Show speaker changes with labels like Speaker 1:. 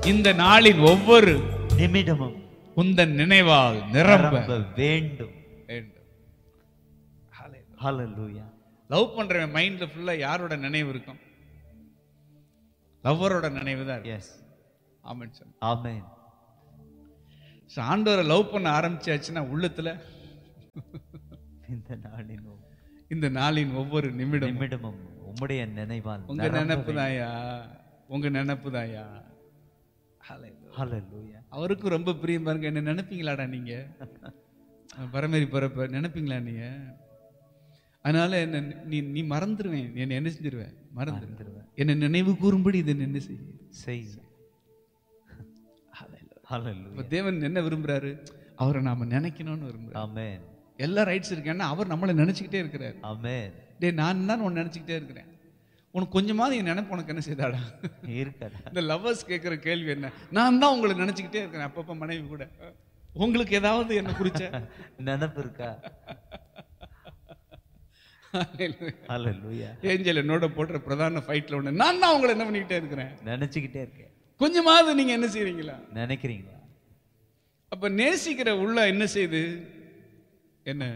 Speaker 1: இந்த நாளின் ஒவ்வொரு
Speaker 2: நிமிடமும்
Speaker 1: உந்தன் நினைவால் நிரம்ப
Speaker 2: நிரம்ப வேண்டும்
Speaker 1: வேண்டும்
Speaker 2: ஹalleluya
Speaker 1: லவ் பண்றவன் மைண்ட்ல ஃபுல்லா யாரோட நினைவு இருக்கும் லவ்வரோட நினைவு தான் இருக்கும்
Speaker 2: yes
Speaker 1: amen sir
Speaker 2: amen
Speaker 1: so ஆண்டவரை லவ் பண்ண ஆரம்பிச்சாச்சுன்னா உள்ளத்துல
Speaker 2: இந்த நாளின் ஒவ்வொரு
Speaker 1: இந்த நாளின் ஒவ்வொரு நிமிடம்
Speaker 2: நிமிடமும் உம்முடைய நினைவால்
Speaker 1: உங்க நினைப்பு தாயா உங்க நினைப்பு தாயா
Speaker 2: ஹalleluya
Speaker 1: அவருக்கும் ரொம்ப பிரியம் பாருங்க என்ன நினைப்பீங்களாடா நீங்க பரமேறி பிறப்ப நினைப்பீங்களா நீங்க அதனால என்ன நீ நீ மறந்துடுவேன் என்ன என்ன செஞ்சிருவேன் மறந்துடுவேன்
Speaker 2: மறந்துடுவேன்.
Speaker 1: என்ன நினைவு கூறும்படி இதை என்ன செய்ய
Speaker 2: செய் ஹalleluya
Speaker 1: இப்ப தேவன் என்ன விரும்புறாரு அவரை நாம நினைக்கணும்னு விரும்புறாரு
Speaker 2: ஆமென்
Speaker 1: எல்லா ரைட்ஸ் இருக்கேன்னா அவர் நம்மளை நினைச்சுக்கிட்டே இருக்கிறாரு
Speaker 2: ஆமென்
Speaker 1: டேய் நான் தான் உன்னை நினைச்சுக்கிட்டே இருக்கிறேன் உனக்கு கொஞ்சமாவது என் நினைப்பு உனக்கு என்ன செய்தாடா
Speaker 2: இருக்கடா
Speaker 1: இந்த லவ்வர்ஸ் கேட்குற கேள்வி என்ன நான் தான் உங்களை நினைச்சுக்கிட்டே இருக்கிறேன் அப்பப்ப மனைவி கூட உங்களுக்கு ஏதாவது என்ன குறிச்ச
Speaker 2: நினைப்பு இருக்கா ஹalleluya
Speaker 1: ஏஞ்சல் என்னோட போடுற பிரதான ஃபைட்ல ஒண்ணு நான் தான் உங்களை என்ன பண்ணிக்கிட்டே இருக்கிறேன்
Speaker 2: நினைச்சுக்கிட்டே இருக்கேன்
Speaker 1: கொஞ்சமாவது நீங்க என்ன செய்றீங்களா
Speaker 2: நினைக்கிறீங்களா
Speaker 1: அப்ப நேசிக்கிற உள்ள என்ன செய்யுது என்ன